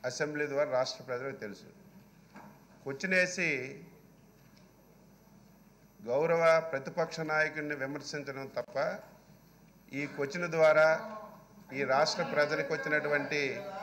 Assembly ద్వారా రాష్ట్ర ప్రజలకు తెలుసు కూర్చునేసి గౌరవ ప్రతిపక్ష నాయకుడిని విమర్శించడం తప్ప ఈ క్వశ్చన్ ద్వారా ఈ రాష్ట్ర ప్రజలకు వచ్చినటువంటి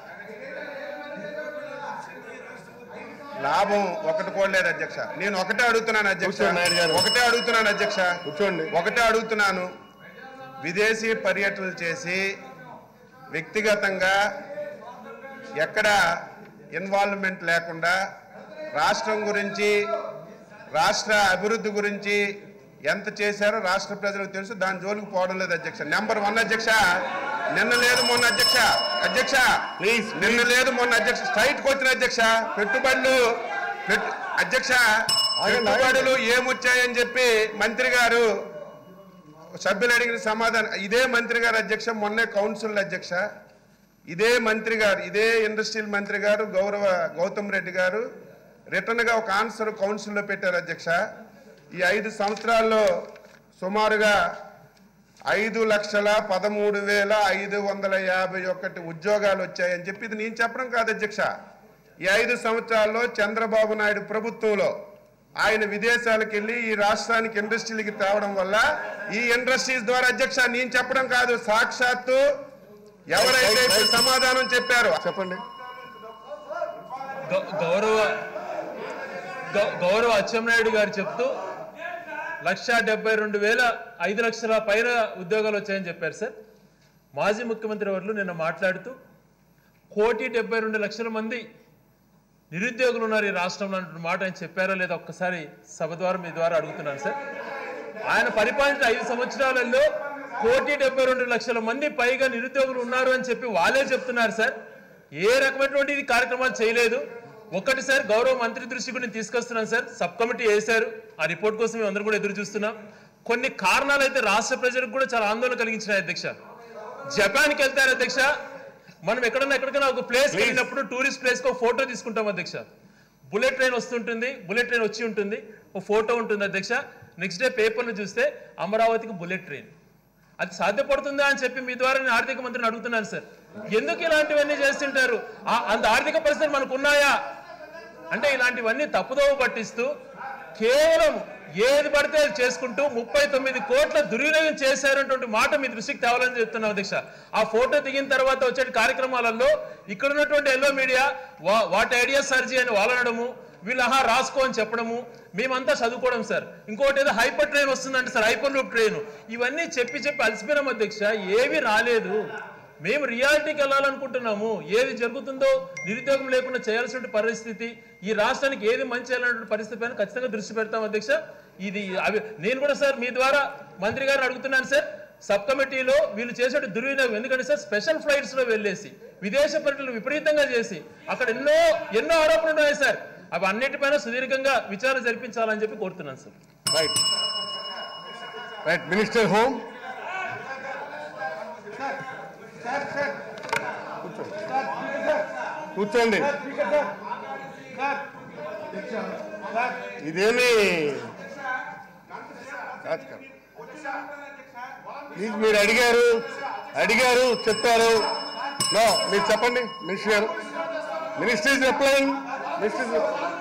లాభం ఒకటి కూడా లేదు అధ్యక్ష నేను ఒకటే అడుగుతున్నాను అధ్యక్ష కూర్చోండి, నాయుడు గారు. ఒకటే అడుగుతున్నాను అధ్యక్ష కూర్చోండి ఒకటే అడుగుతున్నాను విదేశీ పర్యటనలు చేసి వ్యక్తిగతంగా ఎక్కడ ఇన్వాల్వ్మెంట్ లేకుండా రాష్ట్రం గురించి రాష్ట్ర అభివృద్ధి గురించి ఎంత చేశారో రాష్ట్ర ప్రజలకు తెలుసు దాని జోలికి పోవడం లేదు అధ్యక్ష నెంబర్ వన్ అధ్యక్ష నిన్న లేదు మొన్న అధ్యక్ష అధ్యక్ష ప్లీజ్ నిన్న లేదు మొన్న అధ్యక్ష స్ట్రైట్ వచ్చిన అధ్యక్ష పెట్టుబడులు పెట్టు అధ్యక్ష ఆగండి, పెట్టుబడులు ఏమొచ్చాయని చెప్పి మంత్రి గారు సభ్యులు అడిగిన సమాధానం ఇదే మంత్రి గారు అధ్యక్ష మొన్నే కౌన్సిల్ అధ్యక్ష ఇదే మంత్రి గారు ఇదే ఇండస్ట్రియల్ మంత్రి గారు గౌరవ గౌతమ్ రెడ్డి గారు రిటర్న్ గా ఒక ఆన్సర్ కౌన్సిల్లో పెట్టారు అధ్యక్ష ఈ ఐదు సంవత్సరాల్లో సుమారుగా ఐదు లక్షల పదమూడు వేల ఐదు వందల యాభై ఒకటి ఉద్యోగాలు వచ్చాయని చెప్పి ఇది నేను చెప్పడం కాదు అధ్యక్ష ఈ ఐదు సంవత్సరాల్లో చంద్రబాబు నాయుడు ప్రభుత్వంలో ఆయన విదేశాలకు వెళ్ళి ఈ రాష్ట్రానికి ఇండస్ట్రీలకి తేవడం వల్ల ఈ ఇండస్ట్రీస్ ద్వారా అధ్యక్ష నేను చెప్పడం కాదు సాక్షాత్తు ఎవరైతే ఇప్పుడు సమాధానం చెప్పారో చెప్పండి గౌ- గౌరవ గౌ- గౌరవ అచ్చెన్నాయుడు గారు చెప్తూ లక్ష డెబ్బై రెండు వేల ఐదు లక్షల పైన ఉద్యోగాలు వచ్చాయని చెప్పారు సార్ మాజీ ముఖ్యమంత్రి వర్లు నిన్న మాట్లాడుతూ కోటి డెబ్బై రెండు లక్షల మంది నిరుద్యోగులు ఉన్నారు ఈ రాష్ట్రంలో అంటున్న మాట ఆయన చెప్పారా లేదా ఒక్కసారి సభ ద్వారా మీ ద్వారా అడుగుతున్నాను సార్ ఆయన పరిపాలించిన ఐదు సంవత్సరాలలో కోటి డెబ్బై రెండు లక్షల మంది పైగా నిరుద్యోగులు ఉన్నారు అని చెప్పి వాళ్ళే చెప్తున్నారు సార్ ఏ రకమైనటువంటి ఇది కార్యక్రమాలు చేయలేదు ఒక్కటి సార్ గౌరవ మంత్రి దృష్టికి నేను తీసుకొస్తున్నాను సార్ సబ్ కమిటీ వేశారు ఆ రిపోర్ట్ కోసం మేము అందరూ కూడా ఎదురు చూస్తున్నాం కొన్ని కారణాలు అయితే రాష్ట్ర ప్రజలకు కూడా చాలా ఆందోళన కలిగించినాయి అధ్యక్ష జపాన్కి వెళ్తారు అధ్యక్ష మనం ఎక్కడన్నా ఎక్కడికైనా ఒక ప్లేస్ వెళ్ళినప్పుడు టూరిస్ట్ ప్లేస్కి ఒక ఫోటో తీసుకుంటాం అధ్యక్ష బుల్లెట్ ట్రైన్ వస్తుంటుంది బుల్లెట్ ట్రైన్ వచ్చి ఉంటుంది ఒక ఫోటో ఉంటుంది అధ్యక్ష నెక్స్ట్ డే పేపర్లు చూస్తే అమరావతికి బుల్లెట్ ట్రైన్ అది సాధ్యపడుతుందా అని చెప్పి మీ ద్వారా నేను ఆర్థిక మంత్రిని అడుగుతున్నాను సార్ ఎందుకు ఇలాంటివన్నీ చేస్తుంటారు ఆ- అంత ఆర్థిక పరిస్థితులు మనకు ఉన్నాయా అంటే ఇలాంటివన్నీ తప్పుదోవ పట్టిస్తూ కేవలం ఏది పడితే అది చేసుకుంటూ ముప్పై తొమ్మిది కోట్ల దుర్వినియోగం చేశారన్నటువంటి మాట మీ దృష్టికి తేవాలని చెప్తున్నాం అధ్యక్ష ఆ ఫోటో దిగిన తర్వాత వచ్చే కార్యక్రమాలలో ఇక్కడ ఉన్నటువంటి ఎల్లో మీడియా వా- వాటి ఐడియా సర్జీ అని వాళ్ళనడము వీళ్ళు ఆహా రాసుకో అని చెప్పడము మేమంతా చదువుకోవడం సార్ ఇంకోటి ఏదో హైపర్ ట్రైన్ వస్తుందంటే సార్ హైపర్ లూప్ ట్రైన్ ఇవన్నీ చెప్పి చెప్పి అలసిపోయినాం అధ్యక్ష ఏవి రాలేదు మేము రియాలిటీకి వెళ్ళాలనుకుంటున్నాము ఏది జరుగుతుందో నిరుద్యోగం లేకుండా చేయాల్సిన పరిస్థితి ఈ రాష్ట్రానికి ఏది మంచి చేయాలన్నటువంటి పరిస్థితి పైన ఖచ్చితంగా దృష్టి పెడతాం అధ్యక్ష ఇది అవి నేను కూడా సార్ మీ ద్వారా మంత్రి గారిని అడుగుతున్నాను సార్ సబ్ కమిటీలో వీళ్ళు చేసే దుర్వినియోగం ఎందుకంటే సార్ స్పెషల్ ఫ్లైట్స్ లో వెళ్ళేసి విదేశ పర్యటనలు విపరీతంగా చేసి అక్కడ ఎన్నో ఎన్నో ఆరోపణలు ఉన్నాయి సార్ అవి అన్నిటిపైన సుదీర్ఘంగా విచారణ జరిపించాలని చెప్పి కోరుతున్నాను sir right right minister home కూర్చోండి ఇదేమి కాదు కాదు. ప్లీజ్ మీరు అడిగారు అడిగారు చెప్పారు నో మీరు చెప్పండి మినిస్టర్ గారు మినిస్టర్ ఇస్ రిప్లైంగ్ మినిస్టర్